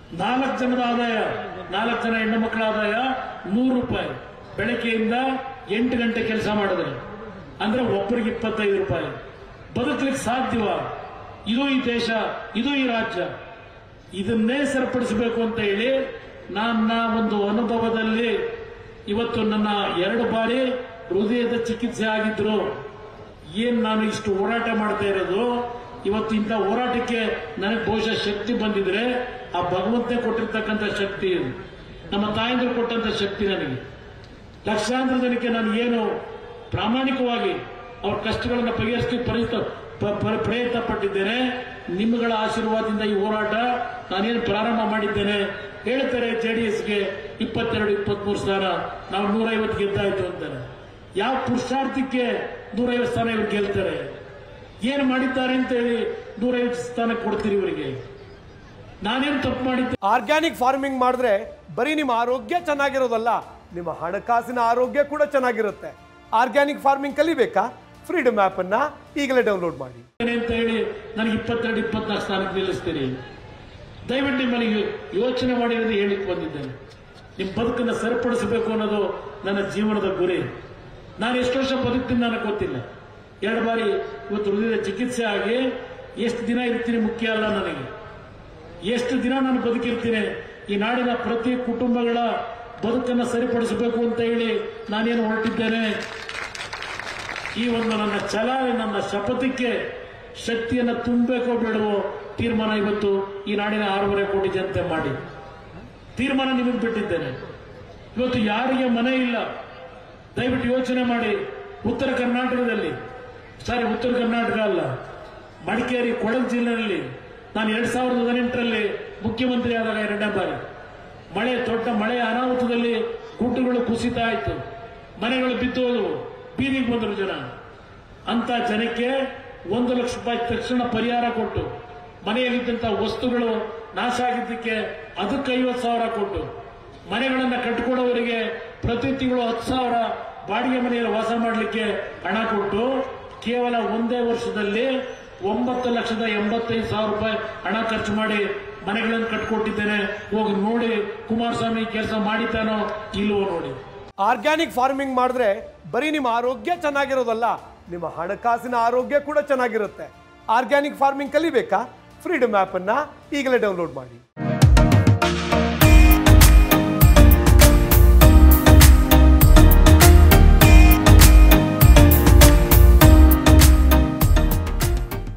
ನಾಲ್ಕು ಜನದ ಆದಾಯ ನಾಲ್ಕು ಜನ ಹೆಣ್ಣು ಮಕ್ಕಳ ಆದಾಯ ನೂರು ರೂಪಾಯಿ ಬೆಳಗ್ಗೆಯಿಂದ ಎಂಟು ಗಂಟೆ ಕೆಲಸ ಮಾಡಿದ್ರೆ ಅಂದ್ರೆ ಒಬ್ಬರಿಗೆ ಇಪ್ಪತ್ತೈದು ರೂಪಾಯಿ ಬದುಕಲಿಕ್ಕೆ ಸಾಧ್ಯವ ಇದು ಈ ದೇಶ ಇದು ಈ ರಾಜ್ಯ ಇದನ್ನೇ ಸರಿಪಡಿಸಬೇಕು ಅಂತ ಹೇಳಿ ನನ್ನ ಒಂದು ಅನುಭವದಲ್ಲಿ ಇವತ್ತು ನನ್ನ ಎರಡು ಬಾರಿ ಹೃದಯದ ಚಿಕಿತ್ಸೆ ಆಗಿದ್ರು ಏನ್ ನಾನು ಇಷ್ಟು ಹೋರಾಟ ಮಾಡ್ತಾ ಇರೋದು ಇವತ್ತು ಇಂಥ ಹೋರಾಟಕ್ಕೆ ನನಗೆ ಬಹುಶಃ ಶಕ್ತಿ ಬಂದಿದ್ರೆ ಆ ಭಗವಂತನೇ ಕೊಟ್ಟಿರ್ತಕ್ಕಂಥ ಶಕ್ತಿ ಇದು ನಮ್ಮ ತಾಯಂದ್ರು ಕೊಟ್ಟಂತ ಶಕ್ತಿ ನನಗೆ ಲಕ್ಷಾಂತರ ಜನಕ್ಕೆ ನಾನು ಏನು ಪ್ರಾಮಾಣಿಕವಾಗಿ ಅವ್ರ ಕಷ್ಟಗಳನ್ನು ಬಗೆಹರಿಸಲಿಕ್ಕೆ ಪರಿತ ಪ- ಪ- ಪ್ರಯತ್ನ ಪಟ್ಟಿದ್ದೇನೆ ನಿಮ್ಮಗಳ ಆಶೀರ್ವಾದದಿಂದ ಈ ಹೋರಾಟ ನಾನೇನು ಪ್ರಾರಂಭ ಮಾಡಿದ್ದೇನೆ ಹೇಳ್ತಾರೆ ಜೆಡಿಎಸ್ಗೆ ಇಪ್ಪತ್ತೆರಡು ಇಪ್ಪತ್ಮೂರು ಸ್ಥಾನ ನಾವು ನೂರೈವತ್ತು ಗೆದ್ದಾಯ್ತು ಅಂತಾರೆ ಯಾವ ಪುರುಷಾರ್ಥಕ್ಕೆ ನೂರೈವತ್ತು ಸ್ಥಾನ ಇವ್ರು ಗೆಲ್ತಾರೆ ಏನು ಮಾಡಿದ್ದಾರೆ ಅಂತ ಹೇಳಿ ನೂರೈವತ್ತು ಸ್ಥಾನ ಕೊಡ್ತೀರಿ ಇವರಿಗೆ ನಾನೇನು ತಪ್ಪು ಮಾಡಿದ್ದೆ ಆರ್ಗ್ಯಾನಿಕ್ ಫಾರ್ಮಿಂಗ್ ಮಾಡಿದ್ರೆ ಬರೀ ನಿಮ್ಮ ಆರೋಗ್ಯ ಚೆನ್ನಾಗಿರೋದಲ್ಲ ನಿಮ್ಮ ಹಣಕಾಸಿನ ಆರೋಗ್ಯ ಕೂಡ ಚೆನ್ನಾಗಿರುತ್ತೆ ಆರ್ಗ್ಯಾನಿಕ್ ಫಾರ್ಮಿಂಗ್ ಕಲಿಬೇಕಾ ಫ್ರೀಡಮ್ ಆಪ್ ಅನ್ನ ಈಗಲೇ ಡೌನ್ಲೋಡ್ ಮಾಡಿ ಏನೇ ಅಂತ ಹೇಳಿ ನನಗೆ ಇಪ್ಪತ್ತೆರಡು ಇಪ್ಪತ್ನಾಲ್ಕು ಸ್ಥಾನಕ್ಕೆ ನಿಲ್ಲಿಸ್ತೀರಿ ದಯವಿಟ್ಟು ನಿಮ್ಮಲ್ಲಿ ಯೋಚನೆ ಮಾಡಿ ಅಂತ ಹೇಳಿಕ್ ಬಂದಿದ್ದೇನೆ ನಿಮ್ಮ ಬದುಕನ್ನು ಸರಿಪಡಿಸಬೇಕು ಅನ್ನೋದು ನನ್ನ ಜೀವನದ ಗುರಿ ನಾನು ಎಷ್ಟು ವರ್ಷ ಬದುಕ್ತೀನಿ ನನಗೆ ಗೊತ್ತಿಲ್ಲ ಎರಡು ಬಾರಿ ಇವತ್ತು ಹೃದಯದ ಚಿಕಿತ್ಸೆ ಆಗಿ ಎಷ್ಟು ದಿನ ಇರ್ತೀನಿ ಮುಖ್ಯ ಅಲ್ಲ ನನಗೆ ಎಷ್ಟು ದಿನ ನಾನು ಬದುಕಿರ್ತೀನಿ ಈ ನಾಡಿನ ಪ್ರತಿ ಕುಟುಂಬಗಳ ಬದುಕನ್ನು ಸರಿಪಡಿಸಬೇಕು ಅಂತ ಹೇಳಿ ನಾನೇನು ಹೊರಟಿದ್ದೇನೆ ಈ ಒಂದು ನನ್ನ ಛಲ ನನ್ನ ಶಪಥಕ್ಕೆ ಶಕ್ತಿಯನ್ನು ತುಂಬಬೇಕೋ ಬೇಡವೋ ತೀರ್ಮಾನ ಇವತ್ತು ಈ ನಾಡಿನ ಆರೂವರೆ ಕೋಟಿ ಜನತೆ ಮಾಡಿ ತೀರ್ಮಾನ ನಿಮಗೆ ಬಿಟ್ಟಿದ್ದೇನೆ ಇವತ್ತು ಯಾರಿಗೆ ಮನೆ ಇಲ್ಲ ದಯವಿಟ್ಟು ಯೋಚನೆ ಮಾಡಿ ಉತ್ತರ ಕರ್ನಾಟಕದಲ್ಲಿ ಸಾರಿ ಉತ್ತರ ಕರ್ನಾಟಕ ಅಲ್ಲ ಮಡಿಕೇರಿ ಕೊಡಗು ಜಿಲ್ಲೆಯಲ್ಲಿ ನಾನು ಎರಡ್ ಸಾವಿರದ ಹದಿನೆಂಟರಲ್ಲಿ ಮುಖ್ಯಮಂತ್ರಿ ಆದಾಗ ಎರಡನೇ ಬಾರಿ ಮಳೆ ದೊಡ್ಡ ಮಳೆಯ ಅನಾಹುತದಲ್ಲಿ ಗುಡ್ಡುಗಳು ಕುಸಿತ ಆಯಿತು ಮನೆಗಳು ಬಿದ್ದೋದವು ಬೀದಿಗೆ ಬಂದರು ಜನ ಅಂತ ಜನಕ್ಕೆ ಒಂದು ಲಕ್ಷ ರೂಪಾಯಿ ತಕ್ಷಣ ಪರಿಹಾರ ಕೊಟ್ಟು ಮನೆಯಲ್ಲಿದ್ದಂತ ವಸ್ತುಗಳು ನಾಶ ಆಗಿದ್ದಕ್ಕೆ ಅದಕ್ಕೆ ಐವತ್ತು ಸಾವಿರ ಕೊಟ್ಟು ಮನೆಗಳನ್ನ ಕಟ್ಟಿಕೊಡೋವರಿಗೆ ಪ್ರತಿ ತಿಂಗಳು ಹತ್ತು ಸಾವಿರ ಬಾಡಿಗೆ ಮನೆಯಲ್ಲಿ ವಾಸ ಮಾಡಲಿಕ್ಕೆ ಹಣ ಕೊಟ್ಟು ಕೇವಲ ಒಂದೇ ವರ್ಷದಲ್ಲಿ ಒಂಬತ್ತು ಲಕ್ಷದ ಎಂಬತ್ತೈದು ಸಾವಿರ ರೂಪಾಯಿ ಹಣ ಖರ್ಚು ಮಾಡಿ ಮನೆಗಳನ್ನು ಕಟ್ಕೊಟ್ಟಿದ್ದೇನೆ ಹೋಗಿ ನೋಡಿ ಕುಮಾರಸ್ವಾಮಿ ಕೆಲಸ ಮಾಡಿದ್ದಾನೋ ಇಲ್ವೋ ನೋಡಿ ಆರ್ಗ್ಯಾನಿಕ್ ಫಾರ್ಮಿಂಗ್ ಮಾಡಿದ್ರೆ ಬರೀ ನಿಮ್ಮ ಆರೋಗ್ಯ ಚೆನ್ನಾಗಿರೋದಲ್ಲ ನಿಮ್ಮ ಹಣಕಾಸಿನ ಆರೋಗ್ಯ ಕೂಡ ಚೆನ್ನಾಗಿರುತ್ತೆ ಆರ್ಗ್ಯಾನಿಕ್ ಫಾರ್ಮಿಂಗ್ ಕಲಿಬೇಕಾ ಫ್ರೀಡಮ್ ಆಪ್ ಅನ್ನ ಈಗಲೇ ಡೌನ್ಲೋಡ್ ಮಾಡಿ